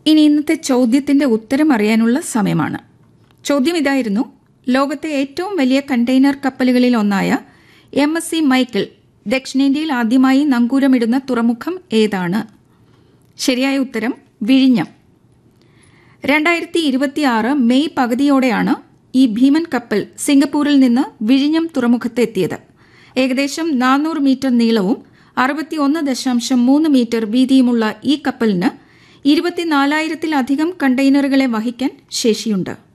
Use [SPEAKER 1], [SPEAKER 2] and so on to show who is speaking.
[SPEAKER 1] ഇനി ഇന്നത്തെ ചോദ്യത്തിന്റെ ഉത്തരം അറിയാനുള്ള സമയമാണ് ചോദ്യം ഇതായിരുന്നു ലോകത്തെ ഏറ്റവും വലിയ കണ്ടെയ്നർ കപ്പലുകളിൽ ഒന്നായ എം എസ് സി മൈക്കിൾ ദക്ഷിണേന്ത്യയിൽ ആദ്യമായി നങ്കൂരമിടുന്ന തുറമുഖം ഏതാണ് ശരിയായ ഉത്തരം വിഴിഞ്ഞം രണ്ടായിരത്തി ഇരുപത്തിയാറ് മെയ് പകുതിയോടെയാണ് ഈ ഭീമൻ കപ്പൽ സിംഗപ്പൂരിൽ നിന്ന് വിഴിഞ്ഞം തുറമുഖത്തെത്തിയത് ഏകദേശം നാനൂറ് മീറ്റർ നീളവും അറുപത്തിയൊന്ന് ദശാംശം മൂന്ന് മീറ്റർ വീതിയുമുള്ള ഈ കപ്പലിന് ഇരുപത്തിനാലായിരത്തിലധികം കണ്ടെയ്നറുകളെ വഹിക്കാൻ ശേഷിയുണ്ട്